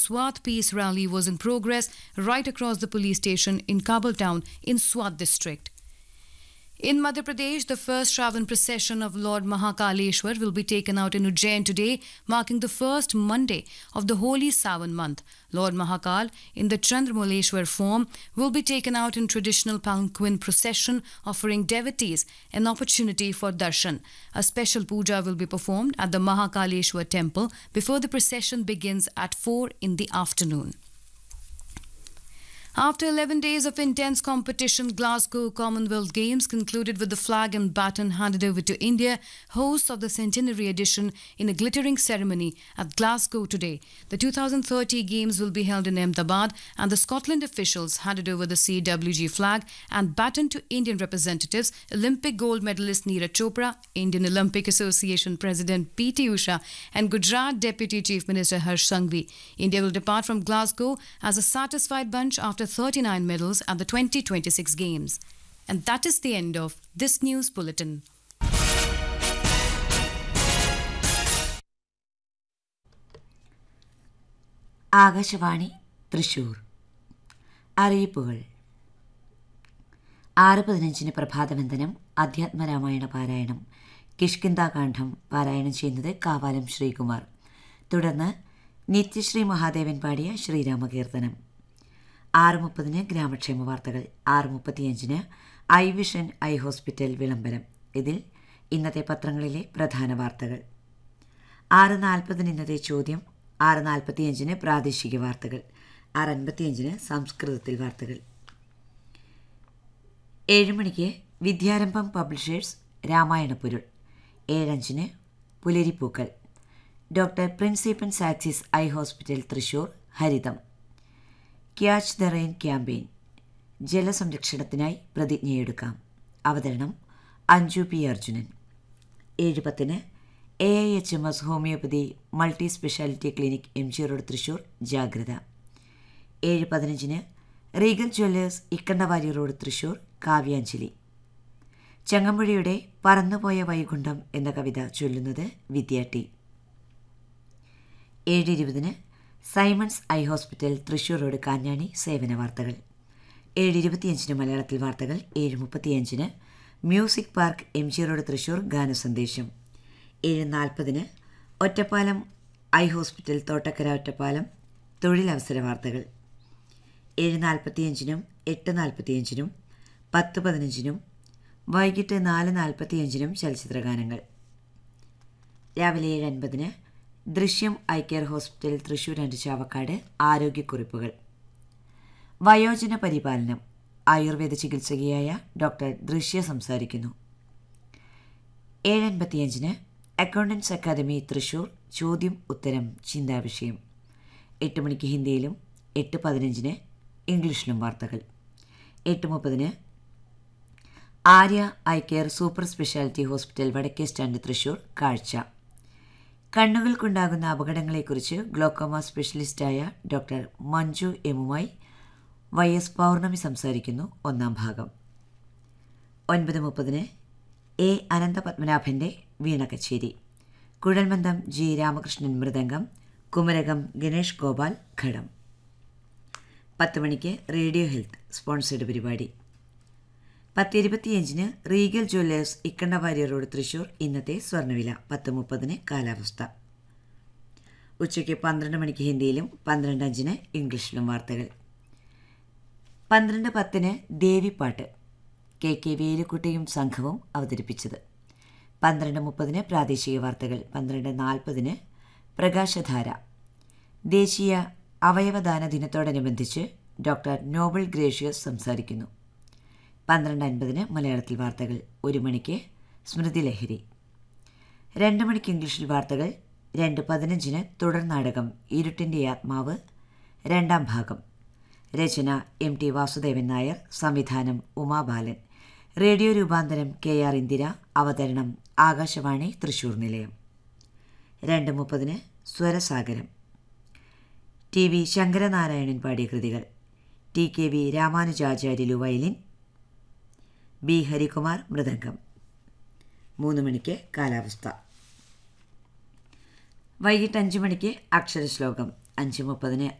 Swat Peace Rally was in progress right across the police station in Kabul town in Swat district. In Madhya Pradesh, the first Shravan procession of Lord Mahakaleshwar will be taken out in Ujjain today, marking the first Monday of the holy Savan month. Lord Mahakal, in the Chandramuleshwar form, will be taken out in traditional palanquin procession, offering devotees an opportunity for darshan. A special puja will be performed at the Mahakaleshwar temple before the procession begins at 4 in the afternoon. After 11 days of intense competition, Glasgow Commonwealth Games concluded with the flag and baton handed over to India, hosts of the centenary edition, in a glittering ceremony at Glasgow today. The 2030 Games will be held in Ahmedabad, and the Scotland officials handed over the CWG flag and baton to Indian representatives, Olympic gold medalist Neeraj Chopra, Indian Olympic Association President P.T. Usha, and Gujarat Deputy Chief Minister Harsh Sanghvi. India will depart from Glasgow as a satisfied bunch after 39 medals at the 2026 Games. And that is the end of this news bulletin. Akashvani Thrissur അറിയിപ്പുകൾ ആറ് പതിനഞ്ചിന് പ്രഭാതവന്ദനം അധ്യാത്മരാമായണ പാരായണം കിഷ്കിന്താകാന്ഡം പാരായണം ചെയ്യുന്നത് കാവാലം ശ്രീകുമാർ തുടർന്ന് നിത്യശ്രീ മഹാദേവൻ പാടിയ ശ്രീരാമകീർത്തനം ആറ് മുപ്പതിന് ഗ്രാമക്ഷേമ വാർത്തകൾ ആറ് മുപ്പത്തിയഞ്ചിന് ഐ വിഷൻ ഐ ഹോസ്പിറ്റൽ വിളംബരം ഇതിൽ ഇന്നത്തെ പത്രങ്ങളിലെ പ്രധാന വാർത്തകൾ ആറ് നാൽപ്പതിന് ഇന്നത്തെ ചോദ്യം ആറ് നാൽപ്പത്തിയഞ്ചിന് പ്രാദേശിക വാർത്തകൾ ആറ് അൻപത്തിയഞ്ചിന് സംസ്കൃതത്തിൽ വാർത്തകൾ ഏഴ് മണിക്ക് വിദ്യാരംഭം പബ്ലിഷേഴ്സ് രാമായണപ്പൊരുൾ ഏഴഞ്ചിന് പുലരിപ്പൂക്കൾ ഡോക്ടർ പ്രിൻസിപ്പൻ സാക്സിസ് ഐ ഹോസ്പിറ്റൽ തൃശൂർ ഹരിതം ക്യാച്ച് ദ റെയിൻ ക്യാമ്പയിൻ ജലസംരക്ഷണത്തിനായി പ്രതിജ്ഞയെടുക്കാം അവതരണം അഞ്ജു പി അർജുനൻ ഏഴ് പത്തിന് A I H M S homoeopathy multi speciality clinic M G road Thrissur ജാഗ്രത ഏഴ് പതിനഞ്ചിന് Regal jewellers Ikkandavari road Thrissur കാവ്യാഞ്ജലി ചങ്ങമ്പുഴയുടെ പറന്നുപോയ വൈകുണ്ഠം എന്ന കവിത ചൊല്ലുന്നത് വിദ്യാട്ടി ഏഴ് ഇരുപതിന് Simons eye hospital Thrissur road Kanjani സേവന വാർത്തകൾ ഏഴ് ഇരുപത്തിയഞ്ചിന് മലയാളത്തിൽ വാർത്തകൾ ഏഴ് മുപ്പത്തിയഞ്ചിന് music park M G road Thrissur ഗാനസന്ദേശം ഏഴ് നാൽപ്പതിന് ഒറ്റപ്പാലം ഐ ഹോസ്പിറ്റൽ തോട്ടക്കര ഒറ്റപ്പാലം തൊഴിലവസര വാർത്തകൾ ഏഴ് നാൽപ്പത്തിയഞ്ചിനും എട്ട് നാൽപ്പത്തിയഞ്ചിനും പത്ത് പതിനഞ്ചിനും വൈകിട്ട് നാല് നാൽപ്പത്തിയഞ്ചിനും ചലച്ചിത്രഗാനങ്ങൾ രാവിലെ ഏഴ് അൻപതിന് Drishyam eye care hospital Thrissur and Chavakkad ആരോഗ്യക്കുറിപ്പുകൾ വയോജന പരിപാലനം ആയുർവേദ ചികിത്സകയായ ഡോക്ടർ ദൃശ്യ സംസാരിക്കുന്നു ഏഴ് അൻപത്തിയഞ്ചിന് അക്കൗണ്ടൻസ് അക്കാദമി തൃശൂർ ചോദ്യം ഉത്തരം ചിന്താവിഷയം എട്ട് മണിക്ക് ഹിന്ദിയിലും എട്ട് പതിനഞ്ചിന് ഇംഗ്ലീഷിലും വാർത്തകൾ എട്ട് മുപ്പതിന് Arya eye care super speciality hospital വടക്കേ സ്റ്റാൻഡ് തൃശൂർ കാഴ്ച കണ്ണുകൾക്കുണ്ടാകുന്ന അപകടങ്ങളെക്കുറിച്ച് ഗ്ലോക്കോമ സ്പെഷ്യലിസ്റ്റായ ഡോക്ടർ മഞ്ജു എമ്മുമായി വൈ എസ് പൗർണമി സംസാരിക്കുന്നു ഒന്നാം ഭാഗം ഒൻപത് മുപ്പതിന് എ അനന്തപത്മനാഭൻ്റെ വീണ കച്ചേരി കുഴൽമന്ദം ജി രാമകൃഷ്ണൻ മൃദംഗം കുമരകം ഗണേഷ് ഗോപാൽ ഘടം പത്ത് മണിക്ക് റേഡിയോ ഹെൽത്ത് സ്പോൺസേഡ് പരിപാടി പത്ത് ഇരുപത്തിയഞ്ചിന് Regal jewellers Ikkandavari road Thrissur ഇന്നത്തെ സ്വർണ്ണവില പത്ത് മുപ്പതിന് കാലാവസ്ഥ ഉച്ചയ്ക്ക് പന്ത്രണ്ട് മണിക്ക് ഹിന്ദിയിലും പന്ത്രണ്ട് അഞ്ചിന് ഇംഗ്ലീഷിലും വാർത്തകൾ പന്ത്രണ്ട് പത്തിന് ദേവിപ്പാട്ട് കെ കെ വേലുക്കുട്ടിയും സംഘവും അവതരിപ്പിച്ചത് പന്ത്രണ്ട് മുപ്പതിന് പ്രാദേശിക വാർത്തകൾ പന്ത്രണ്ട് നാൽപ്പതിന് പ്രകാശധാര ദേശീയ അവയവദാന ദിനത്തോടനുബന്ധിച്ച് ഡോക്ടർ നോബൽ ഗ്രേഷ്യസ് സംസാരിക്കുന്നു പന്ത്രണ്ട് അൻപതിന് മലയാളത്തിൽ വാർത്തകൾ ഒരു മണിക്ക് സ്മൃതി ലഹരി രണ്ട് മണിക്ക് ഇംഗ്ലീഷിൽ വാർത്തകൾ രണ്ട് പതിനഞ്ചിന് തുടർ നാടകം ഇരുട്ടിൻ്റെ ആത്മാവ് രണ്ടാം ഭാഗം രചന എം ടി വാസുദേവൻ നായർ സംവിധാനം ഉമാബാലൻ റേഡിയോ രൂപാന്തരം കെ ആർ ഇന്ദിര അവതരണം ആകാശവാണി തൃശൂർ നിലയം രണ്ട് മുപ്പതിന് സ്വരസാഗരം ടി വി ശങ്കരനാരായണൻ പാടിയ കൃതികൾ T K V Ramanujacharyulu violin B Harikumar mridangam മൂന്ന് മണിക്ക് കാലാവസ്ഥ വൈകിട്ട് അഞ്ച് മണിക്ക് അക്ഷരശ്ലോകം അഞ്ച് മുപ്പതിന്